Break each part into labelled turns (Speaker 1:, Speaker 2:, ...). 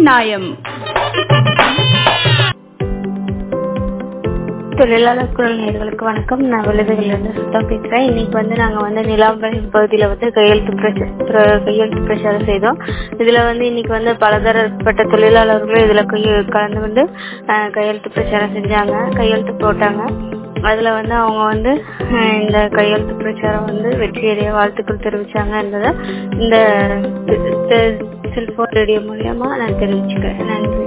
Speaker 1: நியாயம்
Speaker 2: தொழிலாளர் குரல் நேர்களுக்கு வணக்கம் நான் விழுதுகளிலிருந்து சுத்தம் பேசுறேன் இன்னைக்கு வந்து நாங்க வந்து நிலாம்பரம் பகுதியில வந்து கையெழுத்து பிரச்ச- பிர- கையெழுத்து பிரச்சாரம் செய்தோம் இதுல வந்து இன்னைக்கு வந்து பலதரப்பட்ட தொழிலாளர்களும் இதுல கைய- கலந்து கொண்டு அஹ், கையெழுத்து பிரச்சாரம் செஞ்சாங்க கையெழுத்து போட்டாங்க அதுல வந்து அவங்க வந்து அஹ், இந்த கையெழுத்து பிரச்சாரம் வந்து வெற்றியடைய வாழ்த்துக்கள் தெரிவிச்சாங்க என்பதை இந்த செல்போன் ரேடியோ மூலியமா நான் தெரிவிச்சுக்கிறேன் நன்றி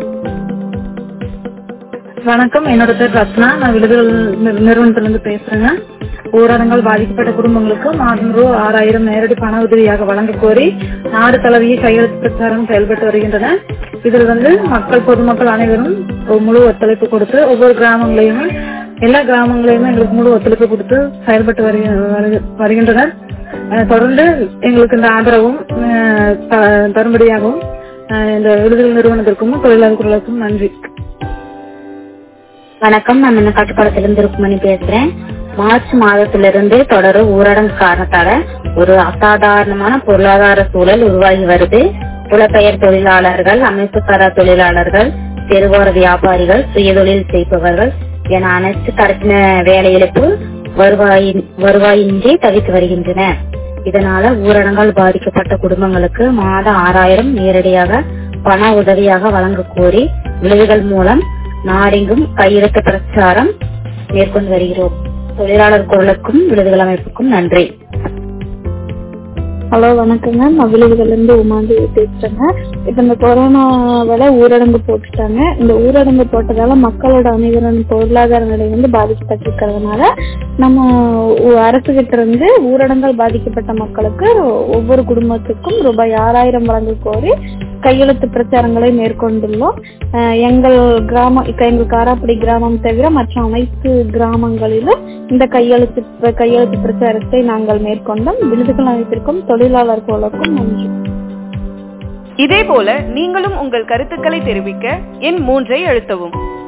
Speaker 3: வணக்கம் என்னோட பேர் ரத்னா நான் விழுதுகள் நிறு- நிறுவனத்துல இருந்து பேசுறேங்க ஊரடங்கால் பாதிக்கப்பட்ட குடும்பங்களுக்கு மாதம் ரூ ஆறாயிரம் நேரடி பண உதவியாக வழங்க கோரி நாடு தழுவிய கையெழுத்து பிரச்சாரம் செயல்பட்டு வருகின்றன இதில் வந்து மக்கள் பொதுமக்கள் அனைவரும் ஒரு முழு ஒத்துழைப்பு கொடுத்து ஒவ்வொரு கிராமங்களையும் எல்லா கிராமங்களையும் எங்களுக்கு முழு ஒத்துழைப்பு கொடுத்து செயல்பட்டு வருகி- வருகி- வருகின்றனர் அஹ் தொடர்ந்து எங்களுக்கு இந்த ஆதரவும் அஹ் த- தரும்படியாகவும் அஹ் இந்த விடுதலை நிறுவனத்திற்கும் தொழிலாளர் குரலுக்கும் நன்றி
Speaker 4: வணக்கம் நான் இந்த கட்டுப்பாடத்திலிருந்து ருக்மணி பேசுறேன் மார்ச் மாதத்திலிருந்து தொடரும் ஊரடங்கு காரணத்தால ஒரு அசாதாரணமான பொருளாதார சூழல் உருவாகி வருது புலப்பெயர் தொழிலாளர்கள் அமைப்புசாரா தொழிலாளர்கள் தெருவோர வியாபாரிகள் சுயதொழில் செய்பவர்கள் என அனைத்து தரப்பின வேலையிழப்பு வருவாயின் வருவாயின்றி தவித்து வருகின்றன இதனால ஊரடங்கால் பாதிக்கப்பட்ட குடும்பங்களுக்கு மாதம் ஆறாயிரம் நேரடியாக பண உதவியாக வழங்க கோரி விழுதுகள் மூலம் நாடெங்கும் கையெழுத்து பிரச்சாரம் மேற்கொண்டு வருகிறோம் தொழிலாளர் குரலுக்கும் விழுதுகள் அமைப்புக்கும் நன்றி
Speaker 5: ஹலோ வணக்கங்க நான் விழுதுகள்ல இருந்து உமாந்து பேசுறேங்க இப்ப இந்த கொரோனாவால ஊரடங்கு போட்டுட்டாங்க இந்த ஊரடங்கு போட்டதால மக்களோட அனைவரும் பொருளாதார நிலை வந்து பாதிக்கப்பட்டிருக்கிறதுனால நம்ம உ- அரசு கிட்ட இருந்து ஊரடங்கால் பாதிக்கப்பட்ட மக்களுக்கு ஒவ்வொரு குடும்பத்துக்கும் ரூபாய் ஆறாயிரம் வழங்க கோரி கையெழுத்து பிரச்சாரங்களை மேற்கொண்டுள்ளோம் அஹ் எங்கள் கிராமம் இப்ப எங்கள் காராப்படி கிராமம் தவிர மற்ற அனைத்து கிராமங்களிலும் இந்த கையெழுத்து கையெழுத்து பிரச்சாரத்தை நாங்கள் மேற்கொண்டோம் விருதுகள் அமைப்பிற்கும் தொழிலாளர் குழுக்கும் நன்றி
Speaker 1: இதே போல நீங்களும் உங்கள் கருத்துக்களை தெரிவிக்க எண் மூன்றை அழுத்தவும்